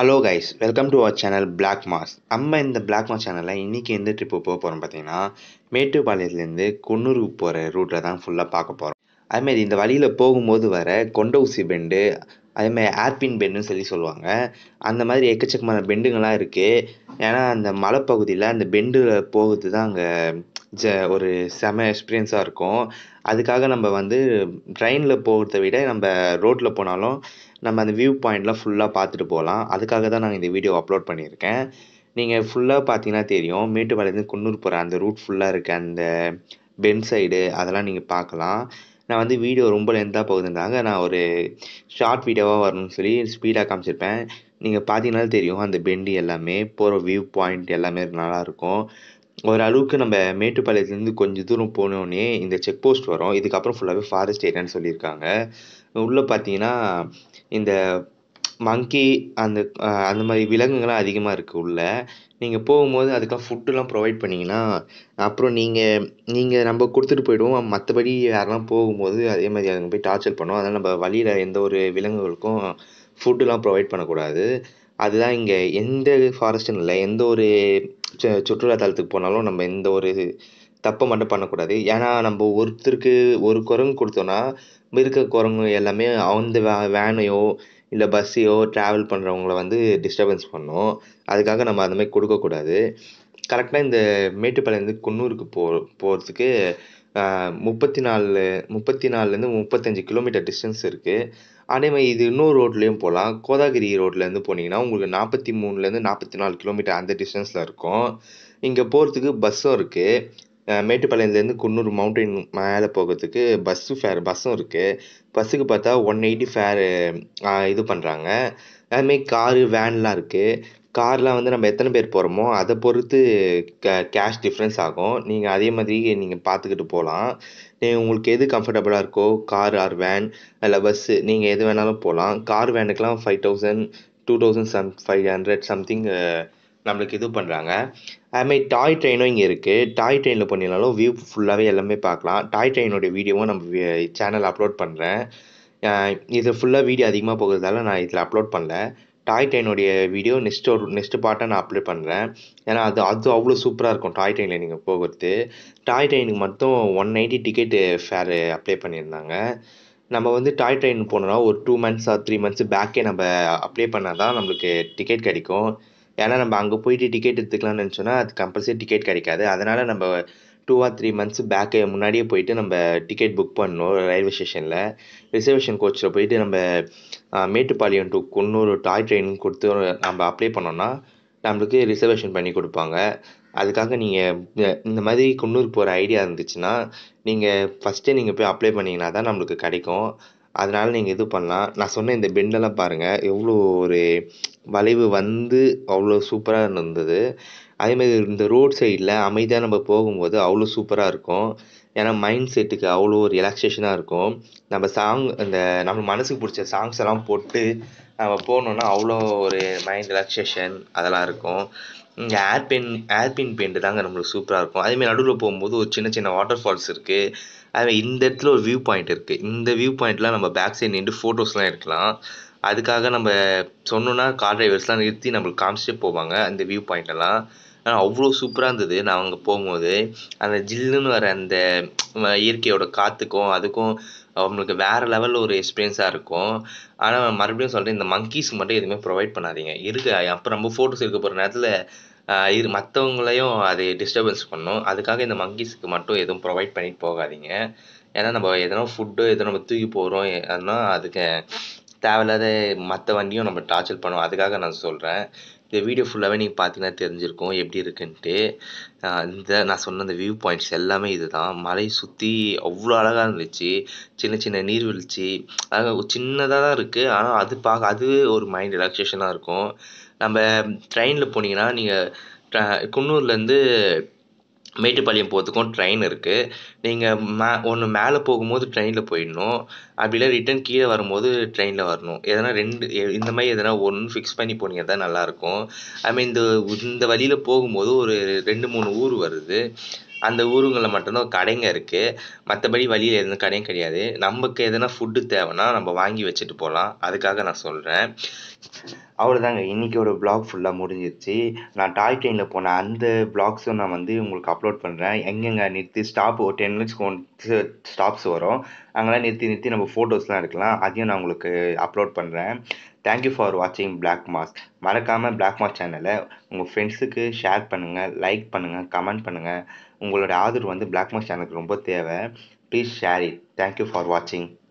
hello guys welcome to our channel black mass நம்ம இந்த black mass சேனலில் இன்றைக்கி எந்த ட்ரிப்பு போக போகிறோம் பார்த்தீங்கன்னா மேட்டுப்பாளையத்துலேருந்து குன்னூருக்கு போகிற ரூட்டில் தான் ஃபுல்லாக பார்க்க போகிறோம் அதுமாரி இந்த வழியில் போகும்போது வர கொண்ட ஊசி பெண்டு அதேமாதிரி ஏர்பின் பெண்டுன்னு சொல்லி சொல்லுவாங்க அந்த மாதிரி எக்கச்சக்கமான பெண்டுங்கள்லாம் இருக்குது ஏன்னா அந்த மலைப்பகுதியில் அந்த பெண்டு போகிறது தான் அங்கே ஜ ஒரு செம எக்ஸ்பீரியன்ஸாக இருக்கும் அதுக்காக நம்ம வந்து ட்ரெயினில் போகிறத விட நம்ம ரோட்டில் போனாலும் நம்ம அந்த வியூ பாயிண்ட்லாம் ஃபுல்லாக பார்த்துட்டு போகலாம் அதுக்காக தான் நான் இந்த வீடியோ அப்லோட் பண்ணியிருக்கேன் நீங்கள் ஃபுல்லாக பார்த்தீங்கன்னா தெரியும் மேட்டுப்பாளையத்துலேருந்து குன்னூர் போகிற அந்த ரூட் ஃபுல்லாக இருக்க அந்த பென் சைடு அதெல்லாம் நீங்கள் பார்க்கலாம் நான் வந்து வீடியோ ரொம்ப லென்த்தாக போகுதுன்றாங்க நான் ஒரு ஷார்ட் வீடியோவாக வரணும்னு சொல்லி ஸ்பீடாக காமிச்சிருப்பேன் நீங்கள் பார்த்தீங்கனாலே தெரியும் அந்த பெண்டு எல்லாமே போகிற வியூ பாயிண்ட் எல்லாமே நல்லாயிருக்கும் ஓரளவுக்கு நம்ம மேட்டுப்பாளையத்துலேருந்து கொஞ்சம் தூரம் போனோடனே இந்த செக் போஸ்ட் வரும் இதுக்கப்புறம் ஃபுல்லாகவே ஃபாரஸ்ட் ஏரியான்னு சொல்லியிருக்காங்க உள்ளே பார்த்தீங்கன்னா இந்த மங்கி அந்த அந்த மாதிரி விலங்குகள்லாம் அதிகமாக இருக்குது உள்ளே நீங்கள் போகும்போது அதுக்கெலாம் ஃபுட்டுலாம் ப்ரொவைட் பண்ணிங்கன்னா அப்புறம் நீங்கள் நீங்கள் நம்ம கொடுத்துட்டு போயிடுவோம் மற்றபடி யாரெல்லாம் போகும்போது அதே மாதிரி அங்கே போய் டார்ச்சர் பண்ணுவோம் அதனால் நம்ம வழியில் எந்த ஒரு விலங்குகளுக்கும் ஃபுட்டுலாம் ப்ரொவைட் பண்ணக்கூடாது அதுதான் இங்கே எந்த ஃபாரஸ்ட்டுன்னு இல்லை எந்த ஒரு சு சுற்றுலாத்தலத்துக்கு போனாலும் நம்ம எந்த ஒரு தப்பை மட்டும் பண்ணக்கூடாது ஏன்னா நம்ம ஒருத்தருக்கு ஒரு குரங்கு கொடுத்தோன்னா இருக்க குரங்கு எல்லாமே அந்த வே வேனையோ இல்லை பஸ்ஸையோ ட்ராவல் பண்ணுறவங்கள வந்து டிஸ்டர்பன்ஸ் பண்ணும் அதுக்காக நம்ம அந்த மாதிரி கொடுக்கக்கூடாது கரெக்டாக இந்த மேட்டுப்பாளையத்துலேருந்து குன்னூருக்கு போ போகிறதுக்கு முப்பத்தி நாலு முப்பத்தி நாலுலேருந்து முப்பத்தஞ்சு கிலோமீட்டர் டிஸ்டன்ஸ் இருக்குது அதே மாதிரி இது இன்னொரு ரோட்லேயும் போகலாம் கோதாகிரி ரோட்லேருந்து போனீங்கன்னா உங்களுக்கு நாற்பத்தி மூணுலேருந்து நாற்பத்தி நாலு கிலோமீட்டர் அந்த டிஸ்டன்ஸில் இருக்கும் இங்கே போகிறதுக்கு பஸ்ஸும் இருக்குது மேட்டுப்பாளையத்துலேருந்து குன்னூர் மவுண்டைன் மேலே போகிறதுக்கு பஸ்ஸு ஃபேர் பஸ்ஸும் இருக்குது பஸ்ஸுக்கு பார்த்தா ஒன் எயிட்டி ஃபேரு இது பண்ணுறாங்க அதுமாரி காரு வேன்லாம் இருக்குது கார்லாம் வந்து நம்ம எத்தனை பேர் போகிறோமோ அதை பொறுத்து க கேஷ் டிஃப்ரென்ஸ் ஆகும் நீங்கள் அதே மாதிரி நீங்கள் பார்த்துக்கிட்டு போகலாம் நீங்கள் உங்களுக்கு எது கம்ஃபர்டபுளாக இருக்கோ கார் ஆர் வேன் இல்லை பஸ்ஸு நீங்கள் எது வேணாலும் போகலாம் கார் வேனுக்கெலாம் five thousand two thousand some five hundred something நம்மளுக்கு இது பண்ணுறாங்க அதுமாதிரி டாய் ட்ரெயினும் இங்கே இருக்குது டாய் ட்ரெயினில் பண்ணினாலும் வியூ ஃபுல்லாகவே எல்லாமே பார்க்கலாம் டாய் ட்ரெயினோட வீடியோவும் நம்ம சேனல் அப்லோட் பண்ணுறேன் இது ஃபுல்லாக வீடியோ அதிகமாக போகிறதால நான் இதில் அப்லோட் பண்ணல டாய் ட்ரெயினுடைய வீடியோ நெக்ஸ்ட் ஒரு நெக்ஸ்ட் பார்ட்டாக நான் அப்லோட் பண்ணுறேன் ஏன்னா அது அது அவ்வளோ சூப்பராக இருக்கும் டாய் ட்ரெயினில் நீங்கள் போகிறது டாய் ட்ரெயினுக்கு மட்டும் one ninety ticket fare apply பண்ணியிருந்தாங்க நம்ம வந்து டாய் ட்ரெயின் போனோம்னா ஒரு two months or three months பேக்கே நம்ம அப்ளை பண்ணால் தான் நம்மளுக்கு டிக்கெட் கிடைக்கும் ஏன்னா நம்ம அங்கே போயிட்டு டிக்கெட் எடுத்துக்கலாம்னு நினச்சோன்னா அது கம்பல்சரி டிக்கெட் கிடைக்காது அதனால் நம்ம two or three months back முன்னாடியே போயிட்டு நம்ம டிக்கெட் புக் பண்ணணும் ரயில்வே ஸ்டேஷனில் ரிசர்வேஷன் கோச்சில் போயிட்டு நம்ம Mettupalayam to Coonoor toy train கொடுத்து நம்ம அப்ளை பண்ணோன்னா நம்மளுக்கு ரிசர்வேஷன் பண்ணி கொடுப்பாங்க அதுக்காக நீங்கள் இந்த மாதிரி குன்னூர் போகிற ஐடியா இருந்துச்சுன்னா நீங்கள் ஃபஸ்ட்டே நீங்கள் போய் அப்ளை பண்ணிங்கன்னா தான் நம்மளுக்கு கிடைக்கும் அதனால் நீங்கள் இது பண்ணலாம் நான் சொன்ன இந்த பெண்டெல்லாம் பாருங்கள் எவ்வளோ ஒரு வளைவு வந்து அவ்வளோ சூப்பராக இருந்தது அதேமாதிரி இந்த ரோட் சைடில் அமைதியாக நம்ம போகும்போது அவ்வளோ சூப்பராக இருக்கும் ஏன்னா மைண்ட் செட்டுக்கு அவ்வளோ ஒரு ரிலாக்ஸேஷனாக இருக்கும் நம்ம சாங் இந்த நம்ம மனசுக்கு பிடிச்ச சாங்ஸ் எல்லாம் போட்டு நம்ம போனோன்னா அவ்வளோ ஒரு மைண்ட் ரிலாக்ஸேஷன் அதெல்லாம் இருக்கும் இங்கே ஏர்பின் ஏர்பின் பெயிண்ட் தாங்க நம்மளுக்கு சூப்பராக இருக்கும் அதேமாதிரி நடுவில் போகும்போது ஒரு சின்ன சின்ன வாட்டர் ஃபால்ஸ் இருக்குது அதுமாதிரி இந்த இடத்துல ஒரு வியூ பாயிண்ட் இருக்குது இந்த வியூ பாயிண்ட்லாம் நம்ம பேக் சைடு நின்று ஃபோட்டோஸ்லாம் எடுக்கலாம் அதுக்காக நம்ம சொன்னோன்னா கார் டிரைவர்ஸ்லாம் நிறுத்தி நம்மளுக்கு காமிச்சிட்டே போவாங்க அந்த வியூ பாயிண்டெல்லாம் ஆனால் அவ்வளோ சூப்பராக இருந்தது நான் அங்கே போகும்போது அந்த ஜில்லுன்னு வர அந்த இயற்கையோட காற்றுக்கும் அதுக்கும் அவங்களுக்கு வேறு லெவலில் ஒரு எக்ஸ்பீரியன்ஸாக இருக்கும் ஆனால் மறுபடியும் சொல்கிறேன் இந்த மங்கீஸ்க்கு மட்டும் எதுவுமே ப்ரொவைட் பண்ணாதீங்க இருக்கு அப்புறம் நம்ம ஃபோட்டோஸ் எடுக்க போகிற நேரத்தில் இது மற்றவங்களையும் அது டிஸ்டர்பன்ஸ் பண்ணும் அதுக்காக இந்த மங்கீஸ்க்கு மட்டும் எதுவும் ப்ரொவைட் பண்ணிட்டு போகாதீங்க ஏன்னா நம்ம எதனா ஃபுட்டோ எதோ நம்ம தூக்கி போகிறோம் அதுனா அதுக்கு தேவையில்லாத மற்ற வண்டியும் நம்ம டார்ச்சர் பண்ணுவோம் அதுக்காக நான் சொல்கிறேன் இந்த வீடியோ ஃபுல்லாகவே நீங்கள் பார்த்தீங்கன்னா தெரிஞ்சிருக்கும் எப்படி இருக்குன்ட்டு இந்த நான் சொன்ன இந்த வியூ பாயிண்ட்ஸ் எல்லாமே இது தான் மலை சுற்றி அவ்வளோ அழகாக இருந்துச்சு சின்ன சின்ன நீர்வீழ்ச்சி அழகாக சின்னதாக தான் இருக்குது ஆனால் அது பார்க்க அது ஒரு மைண்ட் ரிலாக்ஸேஷனாக இருக்கும் நம்ம ட்ரெயினில் போனீங்கன்னா நீங்கள் குன்னூர்லேருந்து மேட்டுப்பாளையம் போகிறதுக்கும் ட்ரெயின் இருக்குது நீங்கள் மே ஒன்று மேலே போகும்போது ட்ரெயினில் போயிடணும் அப்படி இல்லை ரிட்டன் கீழே வரும்போது ட்ரெயினில் வரணும் எதனா ரெண்டு இந்த மாதிரி எதனா ஒன்று ஃபிக்ஸ் பண்ணி போனீங்க தான் நல்லாயிருக்கும் அதுமாதிரி இந்த இந்த வழியில் போகும்போது ஒரு ரெண்டு மூணு ஊர் வருது அந்த ஊருங்களில் மட்டும்தான் கடைங்க இருக்குது மற்றபடி வழியில் எதுவும் கடையும் கிடையாது நமக்கு எதனா ஃபுட்டு தேவைன்னா நம்ம வாங்கி வச்சுட்டு போகலாம் அதுக்காக நான் சொல்கிறேன் அவ்வளோதாங்க இன்றைக்கோட வ்ளாக் ஃபுல்லாக முடிஞ்சிருச்சு நான் டாய் ட்ரெயினில் போன அந்த வ்ளாக்ஸும் நான் வந்து உங்களுக்கு அப்லோட் பண்ணுறேன் எங்கெங்கே நிறுத்தி ஸ்டாப் ஒரு டென் மினிட்ஸ்க்கு ஒன் ஸ்டாப்ஸ் வரும் அங்கெல்லாம் நிறுத்தி நிறுத்தி நம்ம ஃபோட்டோஸ்லாம் எடுக்கலாம் அதையும் நான் உங்களுக்கு அப்லோட் பண்ணுறேன் தேங்க்யூ ஃபார் வாட்சிங் பிளாக் மாஸ் மறக்காமல் பிளாக் மாஸ் சேனலை உங்கள் ஃப்ரெண்ட்ஸுக்கு ஷேர் பண்ணுங்கள் லைக் பண்ணுங்கள் கமெண்ட் பண்ணுங்கள் உங்களோட ஆதரவு வந்து பிளாக் மாஸ் சேனலுக்கு ரொம்ப தேவை please share it thank you for வாட்சிங்